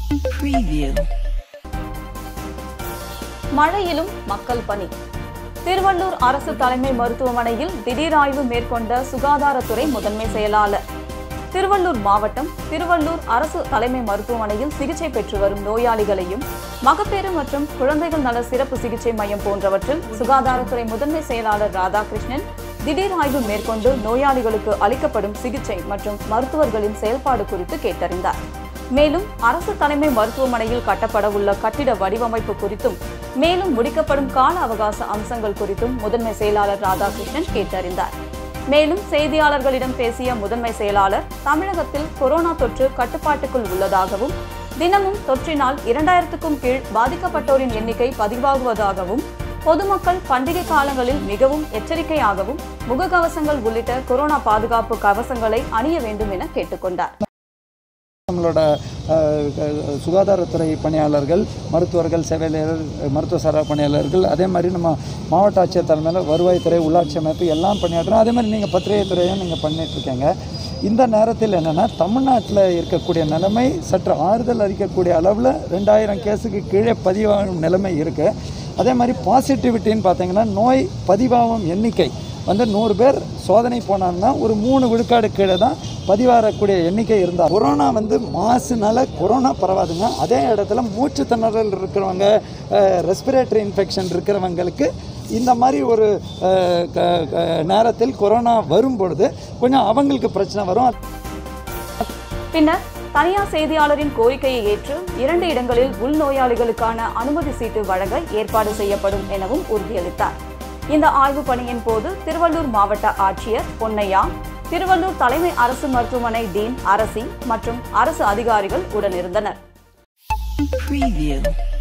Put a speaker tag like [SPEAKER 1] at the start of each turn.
[SPEAKER 1] Preview.
[SPEAKER 2] மழையிலும் மக்கள் பணி திருவள்ளூர் அரசு தலைமை மருத்துவமனையில் திடீர் ஆய்வு மேற்கொண்ட சுகாதாரத்துறை முதன்மை செயலாளர் திருவள்ளூர் மாவட்டம் திருவள்ளூர் அரசு தலைமை மருத்துவமனையில் சிகிச்சை பெற்று வரும் நோயாளிகளையும் மகப்பேறு மற்றும் குழந்தைகள் நல சிறப்பு சிகிச்சை மையம் போன்றவற்றில் சுகாதாரத்துறை முதன்மை செயலாளர் ராதாகிருஷ்ணன் திடீர் ஆய்வு மேற்கொண்டு நோயாளிகளுக்கு அளிக்கப்படும் சிகிச்சை மற்றும் மருத்துவர்களின் செயல்பாடு குறித்து கேட்டறிந்தார் மேலும் அரசு தலைமை மருத்துவமனையில் கட்டப்பட உள்ள கட்டிட வடிவமைப்பு குறித்தும் மேலும் முடிக்கப்படும் கால அவகாச அம்சங்கள் குறித்தும் முதன்மை செயலாளர் ராதாகிருஷ்ணன் கேட்டறிந்தார் மேலும் செய்தியாளர்களிடம் பேசிய முதன்மை செயலாளர் தமிழகத்தில் கொரோனா தொற்று கட்டுப்பாட்டுக்குள் உள்ளதாகவும் தினமும் தொற்றினால் இரண்டாயிரத்துக்கும் கீழ் பாதிக்கப்பட்டோரின் எண்ணிக்கை பதிவாகுவதாகவும் பொதுமக்கள் பண்டிகை காலங்களில் மிகவும் எச்சரிக்கையாகவும் முகக்கவசங்கள் உள்ளிட்ட கொரோனா பாதுகாப்பு கவசங்களை அணிய வேண்டும் என கேட்டுக்கொண்டார்
[SPEAKER 3] நம்மளோட அஹ், க- சுகாதாரத்துறை பணியாளர்கள் மருத்துவர்கள் செவிலியர் மருத்துவ சாரா பணியாளர்கள் அதே மாதிரி நம்ம மாவட்ட ஆட்சியர் தலைமையில் வருவாய்த்துறை உள்ளாட்சி அமைப்பு எல்லாம் பணியாற்றுறோம் அதே மாதிரி நீங்கள் பத்திரிகை துறையும் நீங்கள் பண்ணிகிட்ருக்கீங்க இந்த நேரத்தில் என்னென்னா தமிழ்நாட்டில் இருக்கக்கூடிய நிலைமை சற்று ஆறுதல் அளிக்கக்கூடிய அளவில் ரெண்டாயிரம் கேஸுக்கு கீழே பதிவாகும் நிலைமை இருக்குது அதே மாதிரி பாசிட்டிவிட்டின்னு பார்த்தீங்கன்னா நோய் பதிவாகும் எண்ணிக்கை வந்து நூறு பேர் சோதனை போனாங்கன்னா ஒரு மூணு விழுக்காடு கீழே தான் பதிவாகக்கூடிய எண்ணிக்கை இருந்தால் கொரோனா வந்து மாசுனால கொரோனா பரவாதுங்க அதே இடத்துல மூச்சு திணறல் இருக்கிறவங்க ரெஸ்பிரேட்டரி இன்ஃபெக்ஷன் இருக்கிறவங்களுக்கு இந்த மாதிரி ஒரு அஹ், க- க- நேரத்தில் கொரோனா வரும் பொழுது கொஞ்சம் அவங்களுக்கு பிரச்சனை வரும்
[SPEAKER 2] பின்னர் தனியார் செய்தியாளரின் கோரிக்கையை ஏற்று இரண்டு இடங்களில் உள்நோயாளிகளுக்கான அனுமதி சீட்டு வழங்க ஏற்பாடு செய்யப்படும் எனவும் உறுதியளித்தார் இந்த ஆய்வுப் பணியின் போது திருவள்ளூர் மாவட்ட ஆட்சியர் பொன்னையா திருவள்ளூர் தலைமை அரசு மருத்துவமனை டீன் அரசி மற்றும் அரசு அதிகாரிகள் உடனிருந்தனர்
[SPEAKER 1] Preview.